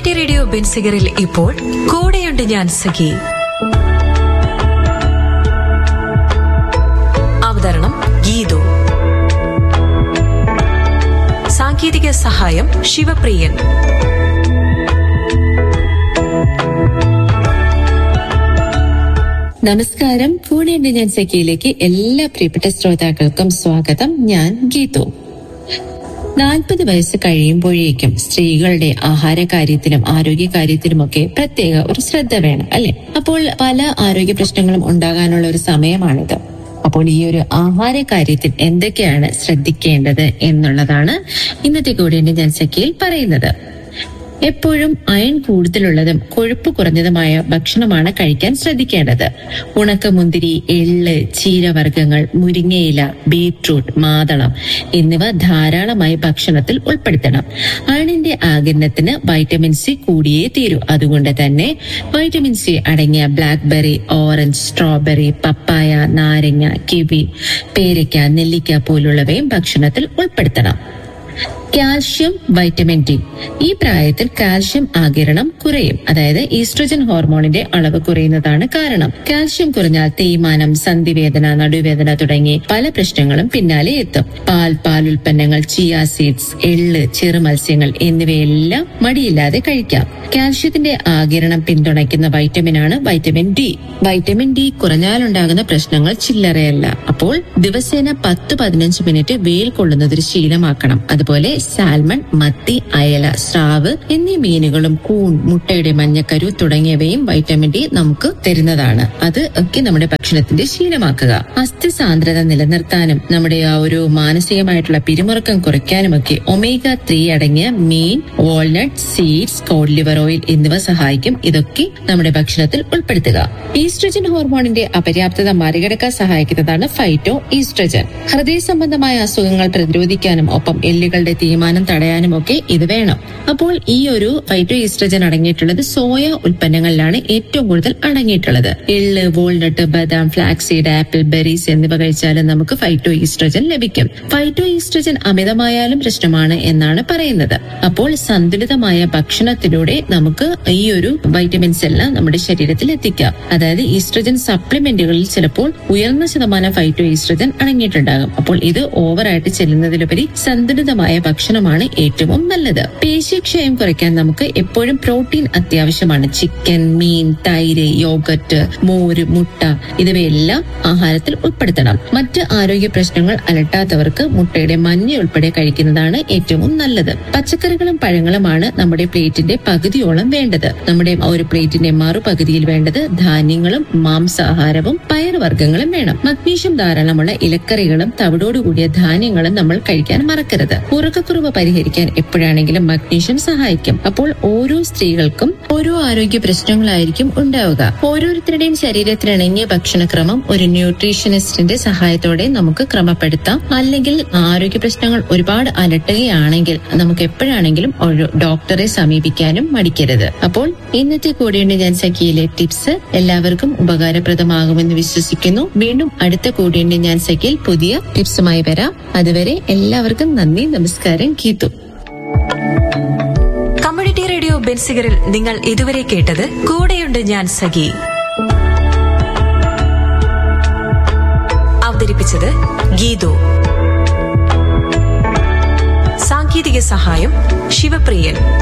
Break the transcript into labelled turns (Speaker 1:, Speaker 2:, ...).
Speaker 1: community radio ബെൻസിഗറിൽ ഇപ്പോൾ കൂടെയുണ്ട് ഞാൻ സഖി അവതരണം ഗീതു സാങ്കേതിക സഹായം ശിവപ്രിയൻ
Speaker 2: നമസ്കാരം പൂണെന്റെ ഞാൻ സഖിയിലേക്ക് എല്ലാ പ്രിയപ്പെട്ട ശ്രോതാക്കൾക്കും സ്വാഗതം ഞാൻ ഗീതു നാൽപ്പത് വയസ്സ് കഴിയുമ്പോഴേക്കും സ്ത്രീകളുടെ ആഹാര കാര്യത്തിലും ആരോഗ്യ കാര്യത്തിലുമൊക്കെ പ്രത്യേക ഒരു ശ്രദ്ധ വേണം അല്ലെ അപ്പോൾ പല ആരോഗ്യ പ്രശ്നങ്ങളും ഉണ്ടാകാനുള്ള ഒരു സമയമാണിത് അപ്പോൾ ഈ ഒരു ആഹാര കാര്യത്തിൽ എന്തൊക്കെയാണ് ശ്രദ്ധിക്കേണ്ടത് എന്നുള്ളതാണ് ഇന്നത്തെ കൂടി ഞാൻ സഖിയിൽ പറയുന്നത് എപ്പോഴും അയൺ കൂടുതലുള്ളതും കൊഴുപ്പ് കുറഞ്ഞതുമായ ഭക്ഷണമാണ് കഴിക്കാൻ ശ്രദ്ധിക്കേണ്ടത് ഉണക്കമുന്തിരി എള്ള് ചീരവർഗ്ഗങ്ങൾ മുരിങ്ങയില ബീട്രൂട്ട് മാതളം എന്നിവ ധാരാളമായി ഭക്ഷണത്തിൽ ഉൾപ്പെടുത്തണം അയണിന്റെ ആകിരണത്തിന് വൈറ്റമിൻ സി കൂടിയേ തീരൂ അതുകൊണ്ട് തന്നെ വൈറ്റമിൻ സി അടങ്ങിയ ബ്ലാക്ക്ബെറി ഓറഞ്ച് സ്ട്രോബെറി പപ്പായ നാരങ്ങ കിവി പേരയ്ക്ക നെല്ലിക്ക പോലുള്ളവയും ഭക്ഷണത്തിൽ ഉൾപ്പെടുത്തണം കാൽഷ്യം വൈറ്റമിൻ ഡി ഈ പ്രായത്തിൽ കാൽഷ്യം ആകിരണം കുറയും അതായത് ഈസ്ട്രജൻ ഹോർമോണിന്റെ അളവ് കുറയുന്നതാണ് കാരണം കാൽഷ്യം കുറഞ്ഞാൽ തേയ്മാനം സന്ധിവേദന നടുവേദന തുടങ്ങി പല പ്രശ്നങ്ങളും പിന്നാലെ എത്തും പാൽ പാൽ ഉൽപ്പന്നങ്ങൾ ചിയ സീഡ്സ് എള്ള് ചെറുമത്സ്യങ്ങൾ എന്നിവയെല്ലാം മടിയില്ലാതെ കഴിക്കാം കാൽഷ്യത്തിന്റെ ആകിരണം പിന്തുണയ്ക്കുന്ന വൈറ്റമിനാണ് വൈറ്റമിൻ ഡി വൈറ്റമിൻ ഡി കുറഞ്ഞാലുണ്ടാകുന്ന പ്രശ്നങ്ങൾ ചില്ലറയല്ല അപ്പോൾ ദിവസേന പത്ത് പതിനഞ്ച് മിനിറ്റ് വെയിൽ കൊള്ളുന്നത് ഒരു ശീലമാക്കണം അതുപോലെ സാൽമൺ മത്തി അയല സ്രാവ് എന്നീ മീനുകളും കൂൺ മുട്ടയുടെ മഞ്ഞക്കരു തുടങ്ങിയവയും വൈറ്റമിൻ ഡി നമുക്ക് തരുന്നതാണ് അത് ഒക്കെ നമ്മുടെ ഭക്ഷണത്തിന്റെ ശീലമാക്കുക അസ്ഥി സാന്ദ്രത നിലനിർത്താനും നമ്മുടെ ആ ഒരു മാനസികമായിട്ടുള്ള പിരിമുറുക്കം കുറയ്ക്കാനുമൊക്കെ ഒമേഗ ത്രീ അടങ്ങിയ മീൻ walnut seeds cod liver oil എന്നിവ സഹായിക്കും ഇതൊക്കെ നമ്മുടെ ഭക്ഷണത്തിൽ ഉൾപ്പെടുത്തുക ഈസ്ട്രജൻ ഹോർമോണിന്റെ അപര്യാപ്തത മറികടക്കാൻ സഹായിക്കുന്നതാണ് ഫൈറ്റോ ഈസ്ട്രജൻ ഹൃദയ സംബന്ധമായ അസുഖങ്ങൾ പ്രതിരോധിക്കാനും ഒപ്പം എല്ലുകളുടെ തീരുമാനം തടയാനും ഒക്കെ ഇത് വേണം അപ്പോൾ ഈ ഒരു ഫൈറ്റോ ഈസ്ട്രജൻ അടങ്ങിയിട്ടുള്ളത് സോയ ഉൽപ്പന്നങ്ങളിലാണ് ഏറ്റവും കൂടുതൽ അടങ്ങിയിട്ടുള്ളത് എള്ള് വാൾനട്ട് ബദാം ഫ്ലാക്സീഡ് ആപ്പിൾ ബെറീസ് എന്നിവ കഴിച്ചാലും നമുക്ക് ഫൈറ്റോ ഈസ്ട്രജൻ ലഭിക്കും ഫൈറ്റോ ഈസ്ട്രജൻ അമിതമായാലും പ്രശ്നമാണ് എന്നാണ് പറയുന്നത് അപ്പോൾ സന്തുലിതമായ ഭക്ഷണത്തിലൂടെ നമുക്ക് ഈ ഒരു വൈറ്റമിൻസ് എല്ലാം നമ്മുടെ ശരീരത്തിൽ എത്തിക്കാം അതായത് ഈസ്ട്രജൻ സപ്ലിമെന്റുകളിൽ ചിലപ്പോൾ ഉയർന്ന ശതമാനം ഫൈറ്റോ ഈസ്ട്രജൻ അടങ്ങിയിട്ടുണ്ടാകും അപ്പോൾ ഇത് ഓവറായിട്ട് ചെല്ലുന്നതിലുപരി സന്തുലിതമായ ഭക്ഷണമാണ് ഏറ്റവും നല്ലത് പേശിക്ഷയം കുറയ്ക്കാൻ നമുക്ക് എപ്പോഴും പ്രോട്ടീൻ അത്യാവശ്യമാണ് ചിക്കൻ മീൻ തൈര് യോഗറ്റ് മോര് മുട്ട എന്നിവയെല്ലാം ആഹാരത്തിൽ ഉൾപ്പെടുത്തണം മറ്റ് ആരോഗ്യ പ്രശ്നങ്ങൾ അലട്ടാത്തവർക്ക് മുട്ടയുടെ മഞ്ഞ ഉൾപ്പെടെ കഴിക്കുന്നതാണ് ഏറ്റവും നല്ലത് പച്ചക്കറികളും പഴങ്ങളുമാണ് നമ്മുടെ പ്ലേറ്റിന്റെ പകുതിയോളം വേണ്ടത് നമ്മുടെ ഒരു പ്ലേറ്റിന്റെ മറുപകുതിയിൽ വേണ്ടത് ധാന്യങ്ങളും മാംസാഹാരവും പയറുവർഗ്ഗങ്ങളും വേണം മഗ്നീഷ്യം ധാരാളമുള്ള ഇലക്കറികളും തവിടോടുകൂടിയ ധാന്യങ്ങളും നമ്മൾ കഴിക്കാൻ മറക്കരുത് ഉറക്കക്കുറവ് പരിഹരിക്കാൻ എപ്പോഴാണെങ്കിലും മഗ്നീഷ്യം സഹായിക്കും അപ്പോൾ ഓരോ സ്ത്രീകൾക്കും ഓരോ ആരോഗ്യ പ്രശ്നങ്ങളായിരിക്കും ഉണ്ടാവുക ഓരോരുത്തരുടെയും ശരീരത്തിനിണങ്ങിയ ഭക്ഷണക്രമം ഒരു ന്യൂട്രീഷനിസ്റ്റിന്റെ സഹായത്തോടെ നമുക്ക് ക്രമപ്പെടുത്താം അല്ലെങ്കിൽ ആരോഗ്യ പ്രശ്നങ്ങൾ ഒരുപാട് അലട്ടുകയാണെങ്കിൽ നമുക്ക് എപ്പോഴാണെങ്കിലും ഒരു ഡോക്ടറെ സമീപിക്കാനും മടിക്കരുത് അപ്പോൾ ഇന്നത്തെ കൂടിയുണ്ട് ഞാൻ സഖിയിലെ ടിപ്സ് എല്ലാവർക്കും ഉപകാരപ്രദമാകുമെന്ന് വിശ്വസിക്കുന്നു വീണ്ടും അടുത്ത കൂടിയുണ്ട് ഞാൻ സഖിയിൽ പുതിയ ടിപ്സുമായി വരാം അതുവരെ എല്ലാവർക്കും നന്ദി നമസ്കാരം ഗീതു
Speaker 1: കമ്മ്യൂണിറ്റി റേഡിയോ ബെൻസിഗറിൽ നിങ്ങൾ ഇതുവരെ കേട്ടത് കൂടെയുണ്ട് ഞാൻ സഖി അവതരിപ്പിച്ചത് ഗീതു സാങ്കേതിക സഹായം ശിവപ്രിയൻ